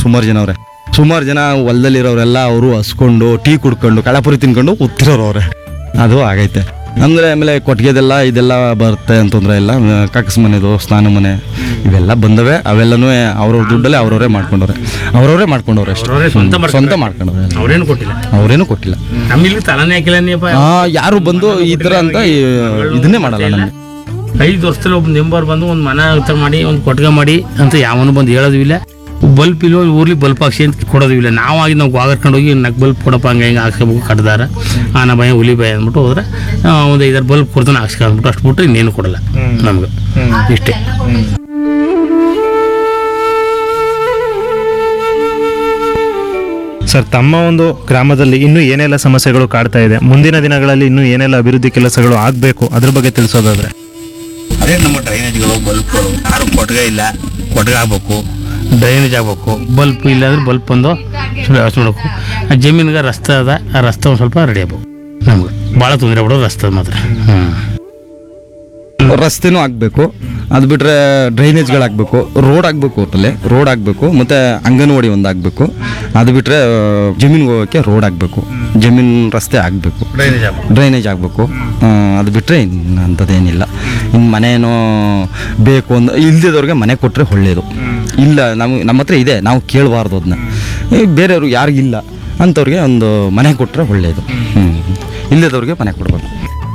ಸುಮಾರು ಜನ ಅವ್ರೆ ಸುಮಾರು ಜನ ಹೊಲದಲ್ಲಿರೋರೆಲ್ಲ ಅವರು ಹಸ್ಕೊಂಡು ಟೀ ಕುಡ್ಕೊಂಡು ಕಳಪುರಿ ತಿನ್ಕೊಂಡು ಕೂತಿರೋರು ಅವ್ರೆ ಅದು ಆಗೈತೆ ಅಂದ್ರೆ ಆಮೇಲೆ ಕೊಟ್ಟಿಗೆದೆಲ್ಲ ಇದೆಲ್ಲ ಬರುತ್ತೆ ಅಂತಂದ್ರೆ ಇಲ್ಲ ಕಕ್ಕಸ್ ಮನೆದು ಸ್ನಾನ ಮನೆ ಇವೆಲ್ಲ ಬಂದವೆ ಅವೆಲ್ಲನೂ ಅವ್ರವ್ರ ದುಡ್ಡಲ್ಲೇ ಅವ್ರವರೇ ಮಾಡ್ಕೊಂಡವ್ರೆ ಅವ್ರವರೇ ಮಾಡ್ಕೊಂಡವ್ರೆ ಅಷ್ಟೇ ಅವ್ರವ್ರೇ ಸ್ವಂತ ಹ್ಮ್, ಸ್ವಂತ ಮಾಡ್ಕೊಂಡವ್ರೆ ಅವ್ರೇನು ಕೊಟ್ಟಿಲ್ಲ ಅವ್ರೇನು ಕೊಟ್ಟಿಲ್ಲ ನಮ್ಮಿಲ್ಲಿ ತಲಾನೇ ಹಾಕಿಲ್ಲ ನೀಪ್ಪ ಆ, ಯಾರು ಬಂದು ಈ ತರ ಅಂತ ಈ- ಇದನ್ನೇ ಮಾಡಲ್ಲ ನಮ್ಗೆ ಐದು ವರ್ಷದಲ್ಲಿ ಒಬ್ಬ ನೆಂಬರ್ ಬಂದು ಒಂದು ಮನೆ ಊಟ ಮಾಡಿ ಒಂದು ಕೊಟ್ಗೆ ಮಾಡಿ ಅಂತ ಯಾವನು ಬಂದು ಹೇಳೋದು ಇಲ್ಲ ಬಲ್ಪ್ ಇಲ್ಲೋ ಊರ್ಲಿ ಬಲ್ಪ್ ಹಾಕ್ಸಿ ಅಂತ ಕೊಡೋದು ಇಲ್ಲ ನಾವಾಗಿ ನಾವು ಗಾಗರ್ಕೊಂಡು ಹೋಗಿ ನಕ್ ಬಲ್ಪ್ ಕೊಡಪ್ಪ ಹಂಗೆ ಹಿಂಗೆ ಹಾಕ್ಸ್ಕೋಬೇಕು ಕಡ್ದಾರ ಆನ ಭಯ ಹುಲಿ ಭಯ ಅಂದ್ಬಿಟ್ಟು ಹೋದ್ರೆ ಆ, ಒಂದು ಐದಾರು ಬಲ್ಪ್ ಕೊಡ್ತಾನೆ ಹಾಕ್ಸ್ಕೊಂಡ್ಬಿಟ್ಟು ಅಷ್ಟು ಬಿಟ್ರೆ ಇನ್ನೇನು ಕೊಡಲ್ಲ ನಮ್ಗೆ ಇಷ್ಟೇ ಸರ್ ತಮ್ಮ ಒಂದು ಗ್ರಾಮದಲ್ಲಿ ಇನ್ನೂ ಏನೆಲ್ಲ ಸಮಸ್ಯೆಗಳು ಕಾಡ್ತಾ ಇದೆ ಮುಂದಿನ ದಿನಗಳಲ್ಲಿ ಇನ್ನೂ ಏನೆಲ್ಲ ಅಭಿವೃದ್ಧಿ ಕೆಲಸಗಳು ಆಗಬೇಕು ಅದ್ರ ಬಗ್ಗೆ ತಿಳಿಸೋದಾದ್ರೆ ಅದೇ ನಮ್ಮ ಡ್ರೈನೇಜ್ಗಳು ಬಲ್ಪ್ಗಳು ಯಾರು ಕೊಟ್ಗೆ ಇಲ್ಲ ಕೊಟ್ಗೆ ಆಗ್ಬೇಕು ಡ್ರೈನೇಜ್ ಆಗಬೇಕು ಬಲ್ಪ್ ಇಲ್ಲಾಂದ್ರೆ ಬಲ್ಪ್ ಒಂದು ಸ್ವಲ್ಪ ವ್ಯವಸ್ಥೆ ಮಾಡಬೇಕು ಆ ಜಮೀನಿಗೆ ರಸ್ತೆ ಅದ ಆ ರಸ್ತೆ ಒಂದು ಸ್ವಲ್ಪ ರೆಡಿ ಆಗ್ಬೇಕು ನಮ್ಗೆ ಭಾಳ ತೊಂದರೆ ಬಿಡೋದು ರಸ್ತೆ ಮಾತ್ರ ಹ್ಞೂ ರಸ್ತೆನೂ ಆಗ್ಬೇಕು ಅದು ಬಿಟ್ರೆ ಡ್ರೈನೇಜ್ಗಳು ಆಗ್ಬೇಕು ರೋಡ್ ಆಗ್ಬೇಕು ಒಟ್ಟಲ್ಲಿ ರೋಡ್ ಆಗ್ಬೇಕು ಮತ್ತೆ ಅಂಗನವಾಡಿ ಒಂದು ಆಗ್ಬೇಕು ಅದು ಬಿಟ್ರೆ ಜಮೀನ್ಗೆ ಹೋಗೋಕ್ಕೆ ರೋಡ್ ಆಗ್ಬೇಕು ಜಮೀನ್ ರಸ್ತೆ ಆಗ್ಬೇಕು ಡ್ರೈನೇಜ್ ಆಗಬೇಕು ಡ್ರೈನೇಜ್ ಆಗಬೇಕು ಅದು ಬಿಟ್ಟರೆ ಅಂಥದ್ದೇನಿಲ್ಲ ಇನ್ನು ಮನೇನೋ ಬೇಕು ಅಂದ ಇಲ್ದಿದ್ದವ್ರಿಗೆ ಮನೆ ಕೊಟ್ಟರೆ ಒಳ್ಳೆಯದು ಇಲ್ಲ ನಮಗೆ ನಮ್ಮ ಹತ್ರ ಇದೆ ನಾವು ಕೇಳಬಾರ್ದು ಅದನ್ನ ಬೇರೆಯವ್ರು ಯಾರಿಗಿಲ್ಲ ಅಂಥವ್ರಿಗೆ ಒಂದು ಮನೆ ಕೊಟ್ಟರೆ ಒಳ್ಳೆಯದು ಹ್ಞೂ ಇಲ್ಲದವ್ರಿಗೆ ಮನೆ ಕೊಡಬೇಕು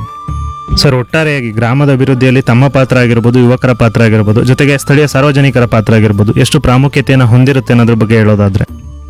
ಸರ್ ಒಟ್ಟಾರೆಯಾಗಿ ಗ್ರಾಮದ ಅಭಿವೃದ್ಧಿಯಲ್ಲಿ ತಮ್ಮ ಪಾತ್ರ ಆಗಿರ್ಬೋದು ಯುವಕರ ಪಾತ್ರ ಆಗಿರ್ಬೋದು ಜೊತೆಗೆ ಸ್ಥಳೀಯ ಸಾರ್ವಜನಿಕರ ಪಾತ್ರ ಆಗಿರ್ಬೋದು ಎಷ್ಟು ಪ್ರಾಮುಖ್ಯತೆಯನ್ನು ಹೊಂದಿರುತ್ತೆ ಅನ್ನೋದ್ರ ಬಗ್ಗೆ ಹೇಳೋದಾದ್ರೆ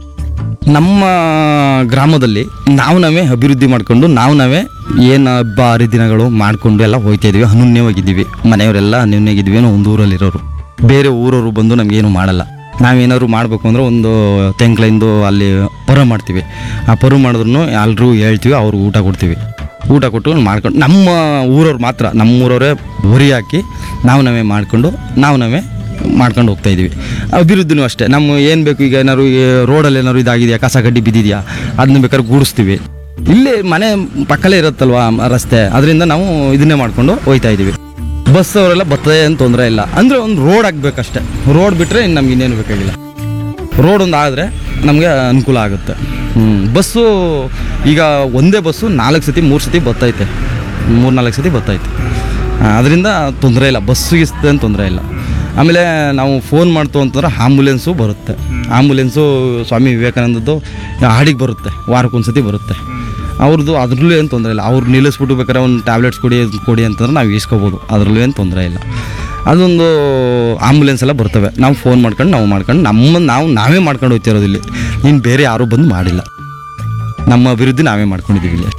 ನಮ್ಮ ಗ್ರಾಮದಲ್ಲಿ ನಾವು ನಾವೇ ಅಭಿವೃದ್ಧಿ ಮಾಡ್ಕೊಂಡು ನಾವು ನಾವೇ ಏನು ಹಬ್ಬ ಹರಿದಿನಗಳು ಮಾಡ್ಕೊಂಡು ಎಲ್ಲ ಹೋಗ್ತಾ ಇದೀವಿ ಅನುನ್ಯವಾಗಿದ್ದೀವಿ ಮನೆಯವರೆಲ್ಲ ಅನುನ್ಯವಾಗಿದ್ದೀವಿ ಅನ್ನೋ ಒಂದು ಊರಲ್ಲಿರೋರು ಬೇರೆ ಊರವರು ಬಂದು ನಮಗೇನು ಮಾಡಲ್ಲ ನಾವೇನಾದ್ರು ಮಾಡಬೇಕು ಅಂದ್ರೆ ಒಂದು ತೆಂಕ್ಲಿಂದು ಅಲ್ಲಿ ಪರ ಮಾಡ್ತೀವಿ ಆ ಪರು ಮಾಡಿದ್ರು ಎಲ್ರಿಗೂ ಹೇಳ್ತೀವಿ ಅವ್ರಿಗೆ ಊಟ ಕೊಡ್ತೀವಿ ಊಟ ಕೊಟ್ಟು ಮಾಡ್ಕೊಂಡು ನಮ್ಮ ಊರವ್ರು ಮಾತ್ರ ನಮ್ಮ ಊರವರೇ ಹೊರಿ ಹಾಕಿ ನಾವು ನಾವೇ ಮಾಡ್ಕೊಂಡು ನಾವು ನಾವೇ ಮಾಡ್ಕೊಂಡು ಹೋಗ್ತಾ ಇದೀವಿ ಅಭಿವೃದ್ಧಿನೂ ಅಷ್ಟೇ ನಮ್ಮ ಏನು ಬೇಕು ಈಗ ಏನಾದ್ರು ಈ ರೋಡಲ್ಲಿ ಏನಾದ್ರು ಇದಾಗಿದೆಯಾ ಕಸ ಗಡ್ಡಿ ಬಿದ್ದಿದೆಯಾ ಅದನ್ನ ಬೇಕಾದ್ರೆ ಗೂಡಿಸ್ತೀವಿ ಇಲ್ಲೇ ಮನೆ ಪಕ್ಕಲೇ ಇರುತ್ತಲ್ವಾ ಮ- ರಸ್ತೆ ಅದರಿಂದ ನಾವು ಇದನ್ನೇ ಮಾಡ್ಕೊಂಡು ಹೋಗ್ತಾ ಇದೀವಿ ಬಸ್ ಅವರೆಲ್ಲ ಬರ್ತದೆ ಏನು ತೊಂದರೆ ಇಲ್ಲ ಅಂದರೆ ಒಂದು ರೋಡ್ ಆಗಬೇಕಷ್ಟೆ ರೋಡ್ ಬಿಟ್ಟರೆ ಇನ್ನು ನಮ್ಗೆ ಇನ್ನೇನು ಬೇಕಾಗಿಲ್ಲ ರೋಡ್ ಒಂದು ಆದರೆ ನಮಗೆ ಅನುಕೂಲ ಆಗುತ್ತೆ ಹ್ಞೂ ಬಸ್ಸು ಈಗ ಒಂದೇ ಬಸ್ಸು ನಾಲ್ಕು ಸತಿ ಮೂರು ಸತಿ ಬರ್ತೈತೆ ಮೂರು ನಾಲ್ಕು ಸತಿ ಬರ್ತೈತೆ ಅದರಿಂದ ತೊಂದರೆ ಇಲ್ಲ ಬಸ್ಸು ಗಿಸ್ತೇನು ಏನು ತೊಂದರೆ ಇಲ್ಲ ಆಮೇಲೆ ನಾವು ಫೋನ್ ಮಾಡ್ತು ಅಂತಂದ್ರೆ ಆಂಬುಲೆನ್ಸು ಬರುತ್ತೆ ಆಂಬುಲೆನ್ಸು ಸ್ವಾಮಿ ವಿವೇಕಾನಂದದ್ದು ಹಾಡಿಗೆ ಬರುತ್ತೆ ವಾರಕ್ಕೊಂದ್ಸತಿ ಬರುತ್ತೆ ಅವ್ರದ್ದು ಅದ್ರಲ್ಲೂ ಏನು ತೊಂದರೆ ಇಲ್ಲ ಅವ್ರು ನಿಲ್ಲಿಸ್ಬಿಟ್ಟು ಬೇಕಾದ್ರೆ ಒಂದು ಟ್ಯಾಬ್ಲೆಟ್ಸ್ ಕೊಡಿ ಇದ್ ಕೊಡಿ ಅಂತಂದ್ರೆ ನಾವು ಇಸ್ಕೋಬೋದು ಅದರಲ್ಲೂ ಏನು ತೊಂದರೆ ಇಲ್ಲ ಅದೊಂದು ಆಂಬುಲೆನ್ಸ್ ಎಲ್ಲ ಬರ್ತವೆ ನಾವು ಫೋನ್ ಮಾಡ್ಕೊಂಡು ನಾವು ಮಾಡ್ಕೊಂಡು ನಮ್ಮ ನಾವು ನಾವೇ ಮಾಡ್ಕೊಂಡು ಹೋಗ್ತಿರೋದು ಇಲ್ಲಿ ಇನ್ನು ಬೇರೆ ಯಾರೂ ಬಂದು ಮಾಡಿಲ್ಲ ನಮ್ಮ ಅಭಿವೃದ್ಧಿ ನಾವೇ ಮಾಡ್ಕೊಂಡಿದ್ದೀವಿ ಇಲ್ಲಿ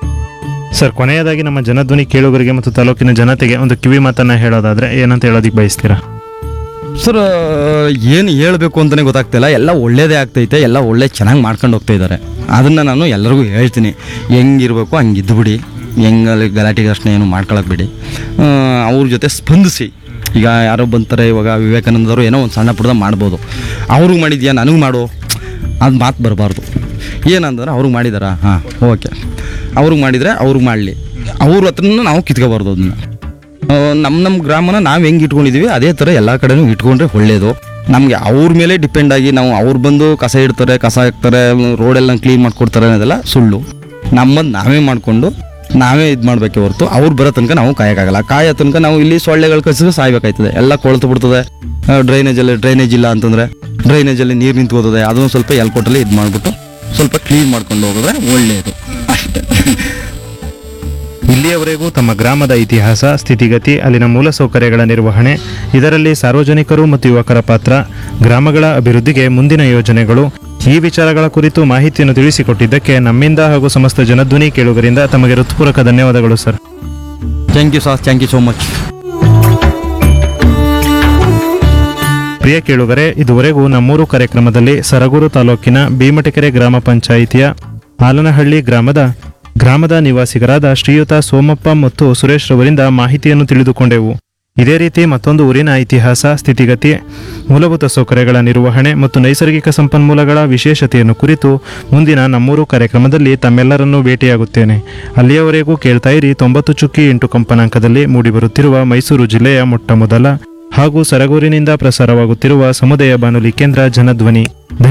ಸರ್ ಕೊನೆಯದಾಗಿ ನಮ್ಮ ಜನಧ್ವನಿ ಕೇಳುಗರಿಗೆ ಮತ್ತು ತಾಲೂಕಿನ ಜನತೆಗೆ ಒಂದು ಕಿವಿ ಮಾತನ್ನ ಹೇಳೋದಾದ್ರೆ ಏನಂತ ಹೇಳೋದಿಕ್ ಬಯಸ್ತೀರಾ ಸರ್ ಏನು ಹೇಳಬೇಕು ಅಂತಲೇ ಗೊತ್ತಾಗ್ತಿಲ್ಲ ಎಲ್ಲ ಒಳ್ಳೇದೇ ಆಗ್ತೈತೆ ಎಲ್ಲ ಒಳ್ಳೆ ಚೆನ್ನಾಗಿ ಮಾಡ್ಕೊಂಡು ಹೋಗ್ತಾ ಇದ್ದಾರೆ ಅದನ್ನು ನಾನು ಎಲ್ಲರಿಗೂ ಹೇಳ್ತೀನಿ ಹೆಂಗಿರ್ಬೇಕು ಹಂಗೆ ಇದ್ದುಬಿಡಿ ಹೆಂಗಲ್ಲಿ ಗಲಾಟೆ ಅಷ್ಟೇ ಏನು ಮಾಡ್ಕೊಳಕ್ ಬಿಡಿ ಆ, ಅವ್ರ ಜೊತೆ ಸ್ಪಂದಿಸಿ ಈಗ ಯಾರೋ ಬಂತಾರೆ ಇವಾಗ ವಿವೇಕಾನಂದವರು ಏನೋ ಒಂದು ಸಣ್ಣ ಪುಟ್ಟದ ಮಾಡ್ಬೋದು ಅವ್ರಿಗೆ ಮಾಡಿದ್ಯಾ ನನಗೆ ಮಾಡು ಅದು ಮಾತು ಬರಬಾರ್ದು ಏನಂದ್ರೆ ಅವ್ರಿಗೆ ಮಾಡಿದಾರಾ ಹಾಂ ಓಕೆ ಅವ್ರಿಗೆ ಮಾಡಿದರೆ ಅವ್ರಿಗೆ ಮಾಡಲಿ ಅವ್ರ ಹತ್ರನೂ ನಾವು ಕಿತ್ಕೋಬಾರ್ದು ಅದನ್ನ ನಮ್ಮ ನಮ್ಮ ಗ್ರಾಮನ ನಾವು ಹೆಂಗೆ ಇಟ್ಕೊಂಡಿದ್ದೀವಿ ಅದೇ ಥರ ಎಲ್ಲ ಕಡೆನೂ ಇಟ್ಕೊಂಡ್ರೆ ಒಳ್ಳೆಯದು ನಮಗೆ ಅವ್ರ ಮೇಲೆ ಡಿಪೆಂಡ್ ಆಗಿ ನಾವು ಅವ್ರು ಬಂದು ಕಸ ಇಡ್ತಾರೆ ಕಸ ಹಾಕ್ತಾರೆ ರೋಡೆಲ್ಲ ಕ್ಲೀನ್ ಮಾಡ್ಕೊಡ್ತಾರೆ ಅನ್ನೋದೆಲ್ಲ ಸುಳ್ಳು ನಮ್ಮದು ನಾವೇ ಮಾಡಿಕೊಂಡು ನಾವೇ ಇದು ಮಾಡಬೇಕೆ ಹೊರತು ಅವ್ರು ಬರೋ ತನಕ ನಾವು ಕಾಯೋಕ್ಕಾಗಲ್ಲ ಕಾಯೋ ತನಕ ನಾವು ಇಲ್ಲಿ ಸೊಳ್ಳೆಗಳು ಕಸಿದ್ರೆ ಸಾಯ್ಬೇಕಾಯ್ತದೆ ಎಲ್ಲ ಕೊಳ್ತು ಬಿಡ್ತದೆ ಡ್ರೈನೇಜಲ್ಲಿ ಡ್ರೈನೇಜ್ ಇಲ್ಲ ಅಂತಂದರೆ ಡ್ರೈನೇಜಲ್ಲಿ ನೀರು ನಿಂತ್ಕೋತದೆ ಅದನ್ನು ಸ್ವಲ್ಪ ಎಲ್ಕೊಟ್ಟಲ್ಲಿ ಇದು ಮಾಡಿಬಿಟ್ಟು ಸ್ವಲ್ಪ ಕ್ಲೀನ್ ಮಾಡ್ಕೊಂಡು ಹೋಗಿದ್ರೆ ಒಳ್ಳೆಯದು ಅಷ್ಟೇ ಇಲ್ಲಿಯವರೆಗೂ ತಮ್ಮ ಗ್ರಾಮದ ಇತಿಹಾಸ ಸ್ಥಿತಿಗತಿ ಅಲ್ಲಿನ ಮೂಲಸೌಕರ್ಯಗಳ ನಿರ್ವಹಣೆ ಇದರಲ್ಲಿ ಸಾರ್ವಜನಿಕರು ಮತ್ತು ಯುವಕರ ಪಾತ್ರ ಗ್ರಾಮಗಳ ಅಭಿವೃದ್ಧಿಗೆ ಮುಂದಿನ ಯೋಜನೆಗಳು ಈ ವಿಚಾರಗಳ ಕುರಿತು ಮಾಹಿತಿಯನ್ನು ತಿಳಿಸಿಕೊಟ್ಟಿದ್ದಕ್ಕೆ ನಮ್ಮಿಂದ ಹಾಗೂ ಸಮಸ್ತ ಜನಧ್ವನಿ ಕೇಳುಗರಿಂದ ತಮಗೆ ಹೃತ್ಪೂರ್ವಕ ಧನ್ಯವಾದಗಳು sir thank you sir thank you so much ಪ್ರಿಯ ಕೇಳುಗರೆ ಇದುವರೆಗೂ ನಮ್ಮೂರು ಕಾರ್ಯಕ್ರಮದಲ್ಲಿ ಸರಗೂರು ತಾಲೂಕಿನ ಭೀಮಟಕೆರೆ ಗ್ರಾಮ ಪಂಚಾಯಿತಿಯ ಆಲನಹಳ್ಳಿ ಗ್ರಾಮದ ಗ್ರಾಮದ ನಿವಾಸಿಗರಾದ ಶ್ರೀಯುತ ಸೋಮಪ್ಪ ಮತ್ತು ಸುರೇಶ್ ರವರಿಂದ ಮಾಹಿತಿಯನ್ನು ತಿಳಿದುಕೊಂಡೆವು ಇದೇ ರೀತಿ ಮತ್ತೊಂದು ಊರಿನ ಇತಿಹಾಸ ಸ್ಥಿತಿಗತಿ ಮೂಲಭೂತ ಸೌಕರ್ಯಗಳ ನಿರ್ವಹಣೆ ಮತ್ತು ನೈಸರ್ಗಿಕ ಸಂಪನ್ಮೂಲಗಳ ವಿಶೇಷತೆಯನ್ನು ಕುರಿತು ಮುಂದಿನ ನಮ್ಮೂರು ಕಾರ್ಯಕ್ರಮದಲ್ಲಿ ತಮ್ಮೆಲ್ಲರನ್ನೂ ಭೇಟಿಯಾಗುತ್ತೇನೆ ಅಲ್ಲಿಯವರೆಗೂ ಕೇಳ್ತಾ ಇರಿ ತೊಂಬತ್ತು ಚುಕ್ಕಿ ಎಂಟು ಕಂಪನಾಂಕದಲ್ಲಿ ಮೂಡಿಬರುತ್ತಿರುವ ಮೈಸೂರು ಜಿಲ್ಲೆಯ ಮೊಟ್ಟಮೊದಲ ಹಾಗೂ ಸರಗೂರಿನಿಂದ ಪ್ರಸಾರವಾಗುತ್ತಿರುವ ಸಮುದಾಯ ಬಾನುಲಿ ಕೇಂದ್ರ ಜನಧ್ವನಿ